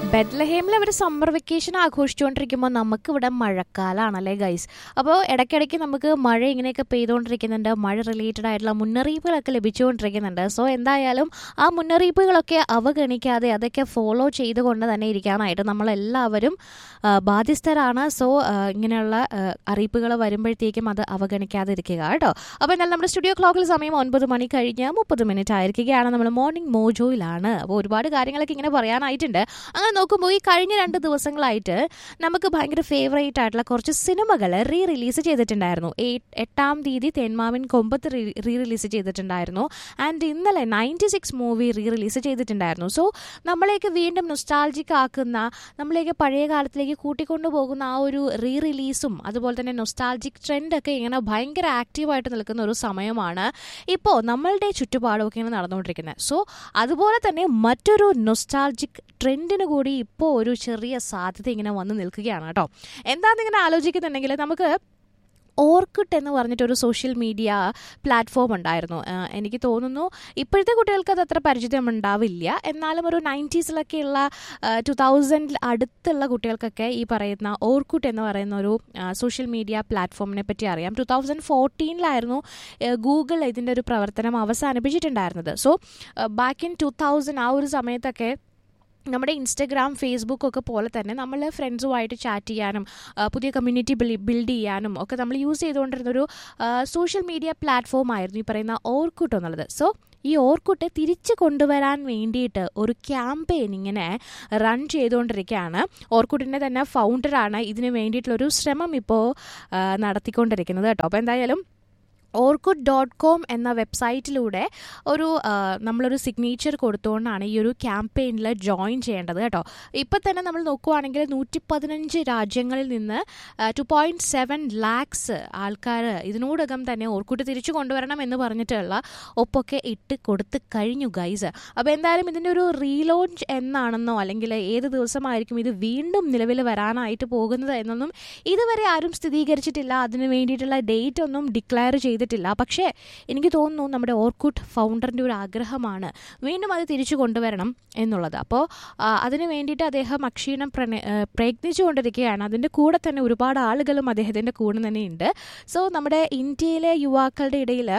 ബെത്ലഹേമിൽ അവർ summer vacation ആഘോഷിച്ചുകൊണ്ടിരിക്കുമ്പോൾ നമുക്ക് ഇവിടെ മഴക്കാലമാണല്ലേ guys അപ്പോൾ ഇടയ്ക്കിടയ്ക്ക് നമുക്ക് മഴ ഇങ്ങനെയൊക്കെ പെയ്തുകൊണ്ടിരിക്കുന്നുണ്ട് മഴ റിലേറ്റഡ് ആയിട്ടുള്ള മുന്നറിയിപ്പുകളൊക്കെ ലഭിച്ചുകൊണ്ടിരിക്കുന്നുണ്ട് സോ എന്തായാലും ആ മുന്നറിയിപ്പുകളൊക്കെ അവഗണിക്കാതെ അതൊക്കെ ഫോളോ ചെയ്തുകൊണ്ട് തന്നെ ഇരിക്കാനായിട്ട് നമ്മളെല്ലാവരും ആ, ബാധ്യസ്ഥരാണ് സോ ആ, ഇങ്ങനെയുള്ള ആ, അറിയിപ്പുകൾ വരുമ്പോഴത്തേക്കും അത് അവഗണിക്കാതെ ഇരിക്കുക കേട്ടോ അപ്പോൾ എന്നാൽ നമ്മുടെ സ്റ്റുഡിയോ ക്ലോക്കിൽ സമയം ഒൻപത് മണി കഴിഞ്ഞ് മുപ്പത് മിനിറ്റ് ആയിരിക്കുകയാണ് നമ്മൾ മോർണിംഗ് മോജോയിലാണ് അപ്പോൾ ഒരുപാട് കാര്യങ്ങളൊക്കെ ഇങ്ങനെ പറയാനായിട്ടുണ്ട് അങ്ങനെ നോക്കുമ്പോൾ ഈ കഴിഞ്ഞ രണ്ട് ദിവസങ്ങളായിട്ട് നമുക്ക് ഭയങ്കര ഫേവറേറ്റ് ആയിട്ടുള്ള കുറച്ച് സിനിമകൾ റീ റിലീസ് ചെയ്തിട്ടുണ്ടായിരുന്നു എ- എട്ടാം തീയതി തേന്മാവിൻ കൊമ്പത്ത് റീ റിലീസ് ചെയ്തിട്ടുണ്ടായിരുന്നു ആൻഡ് ഇന്നലെ ninety six movie re release ചെയ്തിട്ടുണ്ടായിരുന്നു സോ നമ്മളെയൊക്കെ വീണ്ടും നൊസ്റ്റാൾജിക് ആക്കുന്ന നമ്മളെയൊക്കെ പഴയ കാലത്തിലേക്ക് കൂട്ടിക്കൊണ്ടു പോകുന്ന ആ ഒരു റീ റിലീസും അതുപോലെ തന്നെ നൊസ്റ്റാൾജിക് ട്രെൻഡൊക്കെ ഇങ്ങനെ ഭയങ്കര ആക്റ്റീവായിട്ട് നിൽക്കുന്ന ഒരു സമയമാണ് ഇപ്പോൾ നമ്മളുടെ ചുറ്റുപാടുമൊക്കെ ഇങ്ങനെ നടന്നുകൊണ്ടിരിക്കുന്നത് സോ അതുപോലെ തന്നെ മറ്റൊരു നൊസ്റ്റാൾജിക് ട്രെൻഡിന് കൂടി ഇപ്പോൾ ഒരു ചെറിയ സാധ്യത ഇങ്ങനെ വന്ന് നിൽക്കുകയാണ് കേട്ടോ എന്താണെന്നിങ്ങനെ ആലോചിക്കുന്നുണ്ടെങ്കിൽ നമുക്ക് ഓർക്കിട്ട് എന്ന് പറഞ്ഞിട്ടൊരു സോഷ്യൽ മീഡിയ പ്ലാറ്റ്ഫോം ഉണ്ടായിരുന്നു ആ, എനിക്ക് തോന്നുന്നു ഇപ്പോഴത്തെ കുട്ടികൾക്ക് അത് അത്ര പരിചിതം ഉണ്ടാവില്ല എന്നാലും ഒരു നയൻറ്റീസിലൊക്കെയുള്ള ടു തൗസൻഡിൽ അടുത്തുള്ള കുട്ടികൾക്കൊക്കെ ഈ പറയുന്ന ഓർക്കുട്ട് എന്ന് പറയുന്ന ഒരു സോഷ്യൽ മീഡിയ പ്ലാറ്റ്ഫോമിനെ പറ്റി അറിയാം ടു തൗസൻഡ് ഫോർട്ടീനിലായിരുന്നു ഗൂഗിൾ ഇതിൻ്റെ ഒരു പ്രവർത്തനം അവസാനിപ്പിച്ചിട്ടുണ്ടായിരുന്നത് so back in two thousand ആ ഒരു സമയത്തൊക്കെ നമ്മുടെ ഇൻസ്റ്റഗ്രാം ഫേസ്ബുക്ക് ഒക്കെ പോലെ തന്നെ നമ്മൾ ഫ്രണ്ട്സുമായിട്ട് ചാറ്റ് ചെയ്യാനും ആ, പുതിയ കമ്മ്യൂണിറ്റി ബിൽഡ് ചെയ്യാനും ഒക്കെ നമ്മൾ യൂസ് ചെയ്തുകൊണ്ടിരുന്നൊരു സോഷ്യൽ മീഡിയ പ്ലാറ്റ്ഫോം ആയിരുന്നു ഈ പറയുന്ന ഓർക്കുട്ട് എന്നുള്ളത് സോ ഈ ഓർക്കുട്ട് തിരിച്ചു കൊണ്ടുവരാൻ വേണ്ടിയിട്ട് ഒരു ക്യാമ്പയിൻ ഇങ്ങനെ റൺ ചെയ്തുകൊണ്ടിരിക്കുകയാണ് ഓർക്കുട്ടിൻ്റെ തന്നെ ഫൗണ്ടറാണ് ഇതിന് വേണ്ടിയിട്ടുള്ളൊരു ശ്രമം ഇപ്പോൾ നടത്തിക്കൊണ്ടിരിക്കുന്നത് കേട്ടോ അപ്പോൾ എന്തായാലും ഓർക്കുഡ് ഡോട്ട് കോം എന്ന വെബ്സൈറ്റിലൂടെ ഒരു ആ, നമ്മളൊരു സിഗ്നേച്ചർ കൊടുത്തുകൊണ്ടാണ് ഈ ഒരു ക്യാമ്പയിനിൽ ജോയിൻ ചെയ്യേണ്ടത് കേട്ടോ ഇപ്പം തന്നെ നമ്മൾ നോക്കുവാണെങ്കിൽ നൂറ്റി പതിനഞ്ച് രാജ്യങ്ങളിൽ നിന്ന് ടു പോയിൻറ്റ് സെവൻ ലാക്സ് ആൾക്കാർ ഇതിനോടകം തന്നെ ഓർക്കുട്ട് തിരിച്ചു കൊണ്ടുവരണം എന്ന് പറഞ്ഞിട്ടുള്ള ഒപ്പൊക്കെ ഇട്ട് കൊടുത്ത് കഴിഞ്ഞു ഗൈസ് അപ്പോൾ എന്തായാലും ഇതിൻ്റെ ഒരു റീലോഞ്ച് എന്നാണെന്നോ അല്ലെങ്കിൽ ഏത് ദിവസമായിരിക്കും ഇത് വീണ്ടും നിലവിൽ വരാനായിട്ട് പോകുന്നത് എന്നൊന്നും ഇതുവരെ ആരും സ്ഥിരീകരിച്ചിട്ടില്ല അതിന് വേണ്ടിയിട്ടുള്ള ഡേറ്റ് ഒന്നും ഡിക്ലെയർ ചെയ്തിട്ടില്ല പക്ഷേ എനിക്ക് തോന്നുന്നു നമ്മുടെ ഓർക്കുട്ട് ഫൗണ്ടറിൻ്റെ ഒരു ആഗ്രഹമാണ് വീണ്ടും അത് തിരിച്ചു കൊണ്ടുവരണം എന്നുള്ളത് അപ്പോൾ അതിന് വേണ്ടിയിട്ട് അദ്ദേഹം അക്ഷീണം പ്രണ ആ, പ്രയത്നിച്ചുകൊണ്ടിരിക്കുകയാണ് അതിൻ്റെ കൂടെ തന്നെ ഒരുപാട് ആളുകളും അദ്ദേഹത്തിൻ്റെ കൂടെ തന്നെയുണ്ട് സോ നമ്മുടെ ഇന്ത്യയിലെ യുവാക്കളുടെ ഇടയിൽ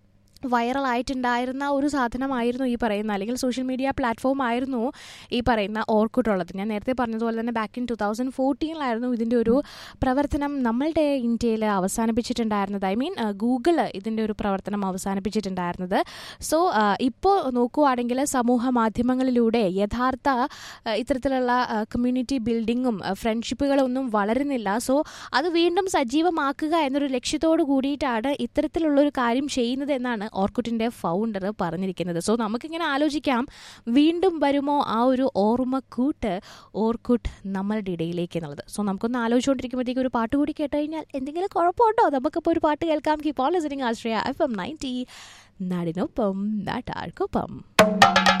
വൈറലായിട്ടുണ്ടായിരുന്ന ഒരു സാധനമായിരുന്നു ഈ പറയുന്ന അല്ലെങ്കിൽ സോഷ്യൽ മീഡിയ പ്ലാറ്റ്ഫോം ആയിരുന്നു ഈ പറയുന്ന ഓർക്കുട്ടുള്ളത് ഞാൻ നേരത്തെ പറഞ്ഞതുപോലെ തന്നെ ബാക്ക് ഇൻ ടു തൗസൻഡ് ഫോർട്ടീനിലായിരുന്നു ഇതിൻ്റെ ഒരു പ്രവർത്തനം നമ്മളുടെ ഇന്ത്യയിൽ അവസാനിപ്പിച്ചിട്ടുണ്ടായിരുന്നത് ഐ മീൻ ഗൂഗിൾ ഇതിൻ്റെ ഒരു പ്രവർത്തനം അവസാനിപ്പിച്ചിട്ടുണ്ടായിരുന്നത് സോ ഇപ്പോൾ നോക്കുവാണെങ്കിൽ സമൂഹ മാധ്യമങ്ങളിലൂടെ യഥാർത്ഥ ആ, ഇത്തരത്തിലുള്ള കമ്മ്യൂണിറ്റി ബിൽഡിങ്ങും ഫ്രണ്ട്ഷിപ്പുകളും ഒന്നും വളരുന്നില്ല സോ അത് വീണ്ടും സജീവമാക്കുക എന്നൊരു ലക്ഷ്യത്തോട് കൂടിയിട്ടാണ് ഇത്തരത്തിലുള്ളൊരു കാര്യം ചെയ്യുന്നത് എന്നാണ് ഓർക്കുട്ടിൻ്റെ ഫൗണ്ടർ പറഞ്ഞിരിക്കുന്നത് സോ നമുക്കിങ്ങനെ ആലോചിക്കാം വീണ്ടും വരുമോ ആ ഒരു ഓർമ്മക്കൂട്ട് ഓർക്കുട്ട് നമ്മളുടെ ഇടയിലേക്ക് എന്നുള്ളത് സോ നമുക്കൊന്ന് ആലോചിച്ചുകൊണ്ടിരിക്കുമ്പോഴത്തേക്ക് ഒരു പാട്ട് കൂടി കേട്ട് കഴിഞ്ഞാൽ എന്തെങ്കിലും കുഴപ്പമുണ്ടോ നമുക്കിപ്പോൾ ഒരു പാട്ട് കേൾക്കാം keep on listening Ashraya F M ninety നാടിനൊപ്പം നാട്ടാർക്കൊപ്പം